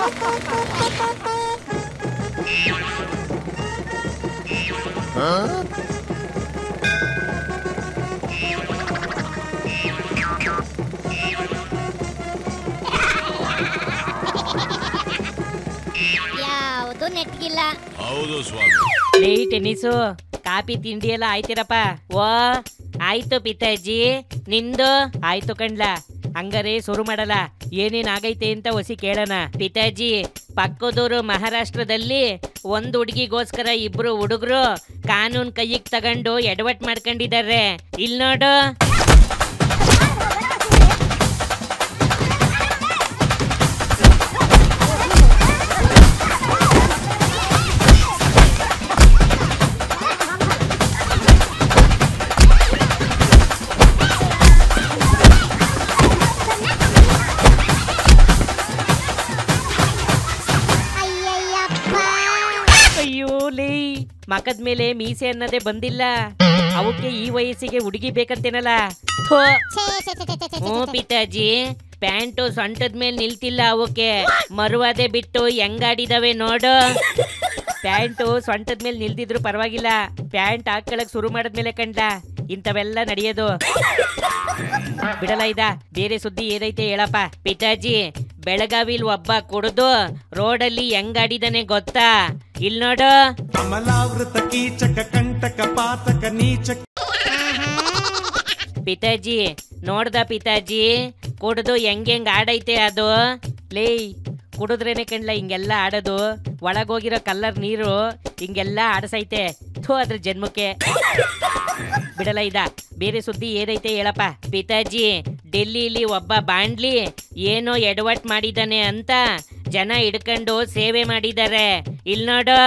ಯಾವುದು ನೆಟ್ಗಿಲ್ಲ ಹೌದು ಸ್ವಾಮಿ ಲೇ ಟೆನ್ನಿಸು ಕಾಪಿ ತಿಂಡಿ ಎಲ್ಲ ಆಯ್ತಿರಪ್ಪ ಓ ಆಯ್ತು ಪಿತಾಜಿ ನಿಂದು ಆಯ್ತು ಕಣ್ಲ ಹಂಗಾರೆ ಶುರು ಮಾಡಲ್ಲ ಏನೇನ್ ಆಗೈತೆ ಅಂತ ಹೊಸಿ ಕೇಳೋಣ ಪಿತಾಜಿ ಪಕ್ಕದೂರು ಮಹಾರಾಷ್ಟ್ರದಲ್ಲಿ ಒಂದ್ ಹುಡುಗಿಗೋಸ್ಕರ ಇಬ್ರು ಹುಡುಗರು ಕಾನೂನ್ ಕೈಯಿಗೆ ತಗೊಂಡು ಎಡವಟ್ ಮಾಡ್ಕೊಂಡಿದ್ದಾರೆ ಇಲ್ ನೋಡು ಅಯ್ಯಯ್ಯಪ್ಪ ಅಯ್ಯೋ ಲೇ ಮಕದ ಮೇಲೆ ಮೀಸೆ ಅನ್ನೋದೇ ಬಂದಿಲ್ಲ ಅವಕ್ಕೆ ಈ ವಯಸ್ಸಿಗೆ ಹುಡುಗಿ ಬೇಕಂತೇನಲ್ಲ ಥೋ ಛೇ ಛೇ ಛೇ ಛೇ ಛೇ ಛೇ ಹ್ಞೂ ಪಿತಾಜಿ ಪ್ಯಾಂಟು ಸೊಂಟದ ಮೇಲೆ ನಿಲ್ತಿಲ್ಲ ಅವಕ್ಕೆ ಮರುವಾದೆ ಬಿಟ್ಟು ಹೆಂಗಾಡಿದವೆ ನೋಡು ಪ್ಯಾಂಟು ಸೊಂಟದ ಮೇಲೆ ನಿಲ್ದಿದ್ರು ಪರವಾಗಿಲ್ಲ ಪ್ಯಾಂಟ್ ಹಾಕೊಳಕ್ ಶುರು ಮಾಡಿದ್ಮೇಲೆ ಕಂಡ ಇಂಥವೆಲ್ಲ ನಡೆಯೋದು ಬಿಡಲ್ಲ ಇದ ಬೇರೆ ಸುದ್ದಿ ಏನೈತೆ ಹೇಳಪ್ಪ ಪಿತಾಜಿ ಬೆಳಗಾವಿಲ್ ಒಬ್ಬ ಕುಡ್ದು ರೋಡಲ್ಲಿ ಹೆಂಗಾಡಿದಾನೆ ಗೊತ್ತಾ ಇಲ್ ನೋಡು ಕಮಲಾವೃತ ಕೀಚಕ ಕಂಟಕ ಪಾತಕ ನೀಚಕ ಪಿತಾಜಿ ನೋಡ್ದ ಪಿತಾಜಿ ಕುಡ್ದು ಹೆಂಗ್ ಹೆಂಗ್ ಆಡೈತೆ ಅದು ಲೇ ಕುಡಿದ್ರೇನೆ ಕಣ್ಲ ಹಿಂಗೆಲ್ಲ ಆಡೋದು ಒಳಗೋಗಿರೋ ಕಲ್ಲರ್ ನೀರು ಹಿಂಗೆಲ್ಲ ಆಡಸೈತೆ ಥೂ ಅದ್ರ ಜನ್ಮಕ್ಕೆ ಬಿಡಲ್ಲ ಇದ ಬೇರೆ ಸುದ್ದಿ ಏನೈತೆ ಹೇಳಪ್ಪ ಪಿತಾಜಿ ಡೆಲ್ಲಿಲಿ ಒಬ್ಬ ಬಾಂಡ್ಲಿ ಏನೋ ಎಡವಟ್ ಮಾಡಿದಾನೆ ಅಂತ ಜನ ಹಿಡ್ಕೊಂಡು ಸೇವೆ ಮಾಡಿದ್ದಾರೆ ಇಲ್ ನೋಡು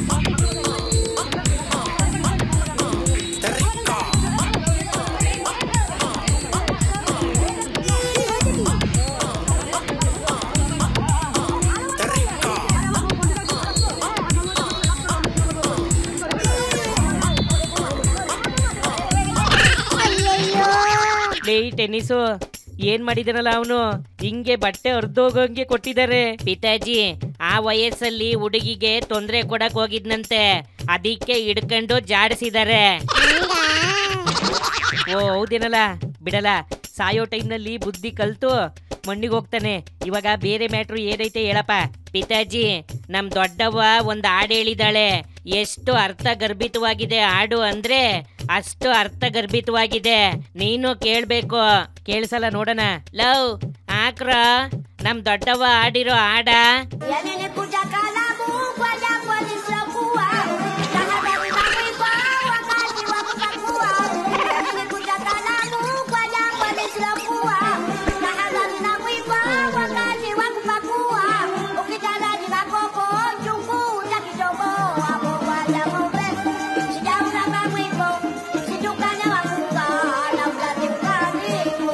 ಅಯ್ಯಯ್ಯೋ ಲೇ ಟೆನ್ನಿಸು ಏನ್ ಮಾಡಿದಾನಲ್ಲ ಅವನು ಹಿಂಗೆ ಬಟ್ಟೆ ಹರಿದೋಗಂಗೆ ಕೊಟ್ಟಿದ್ದಾರೆ ಪಿತಾಜಿ ಆ ವಯಸ್ಸಲ್ಲಿ ಹುಡುಗಿಗೆ ತೊಂದ್ರೆ ಕೊಡಕ್ ಹೋಗಿದ್ನಂತೆ ಅದಕ್ಕೆ ಹಿಡ್ಕೊಂಡು ಜಾಡಿಸಿದ್ದಾರೆ ಹಂಗಾ? ಓ ಹೌದೇನಲ್ಲ ಬಿಡಲ್ಲ ಸಾಯೋ ಟೈಮ್ನಲ್ಲಿ ಬುದ್ಧಿ ಕಲ್ತು ಮಣ್ಣಿಗೆ ಹೋಗ್ತಾನೆ ಇವಾಗ ಬೇರೆ ಮ್ಯಾಟ್ರು ಏನೈತೆ ಹೇಳಪ್ಪ ಪಿತಾಜಿ ನಮ್ ದೊಡ್ಡವ್ವ ಒಂದ್ ಹಾಡು ಹೇಳಿದಾಳೆ ಎಷ್ಟು ಅರ್ಥಗರ್ಭಿತವಾಗಿದೆ ಹಾಡು ಅಂದ್ರೆ ಅಷ್ಟು ಅರ್ಥಗರ್ಭಿತವಾಗಿದೆ ನೀನು ಕೇಳ್ಬೇಕು ಕೇಳ್ಸಲ್ಲ ನೋಡೋಣ ಲವ್ ಹಾಕ್ರ ನಮ್ ದೊಡ್ಡವ್ವ ಹಾಡಿರೋ ಹಾಡ Yanene kuja kalamu kwa jambo lisilokuwa tahadhari na kuipa wakati wa kupakua. Yanene kuja kalamu kwa jambo lisilokuwa tahadhari na kuipa wakati wa kupakua. Ukitaraji makoko chungu utakitoboa. Boba la ng'ombe sijaona mamwiko situkane wakuka na utatimka vifo.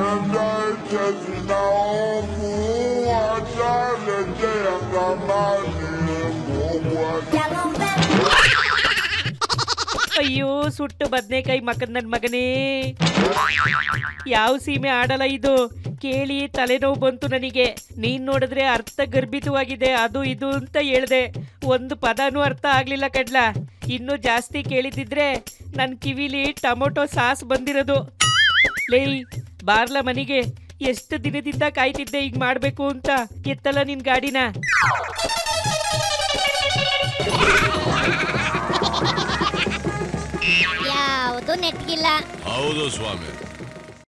Ya ng'ombe ಅಯ್ಯೋ ಸುಟ್ಟು ಬದ್ನೆಕಾಯಿ ಮಕದ್ ನನ್ ಮಗನೇ ಯಾವ ಸೀಮೆ ಆಡಲ್ಲ ಇದು ಕೇಳಿ ತಲೆನೋವು ಬಂತು ನನಗೆ ನೀನ್ ನೋಡಿದ್ರೆ ಅರ್ಥ ಗರ್ಭಿತವಾಗಿದೆ ಅದು ಇದು ಅಂತ ಹೇಳ್ದೆ ಒಂದು ಪದನೂ ಅರ್ಥ ಆಗ್ಲಿಲ್ಲ ಕಡ್ಲ ಇನ್ನು ಜಾಸ್ತಿ ಕೇಳಿದಿದ್ರೆ ನನ್ ಕಿವಿಲಿ ಟೊಮೊಟೊ ಸಾಸ್ ಬಂದಿರೋದು ಲೇ ಬಾರ್ಲ ಮನೆಗೆ ಎಷ್ಟು ದಿನದಿಂದ ಕಾಯ್ತಿದ್ದೆ ಈಗ ಮಾಡ್ಬೇಕು ಅಂತ ಎತ್ತಲ್ಲ ನಿನ್ ಗಾಡಿನ ಯಾವುದು ನೆಟ್ಗಿಲ್ಲ ಹೌದು ಸ್ವಾಮಿ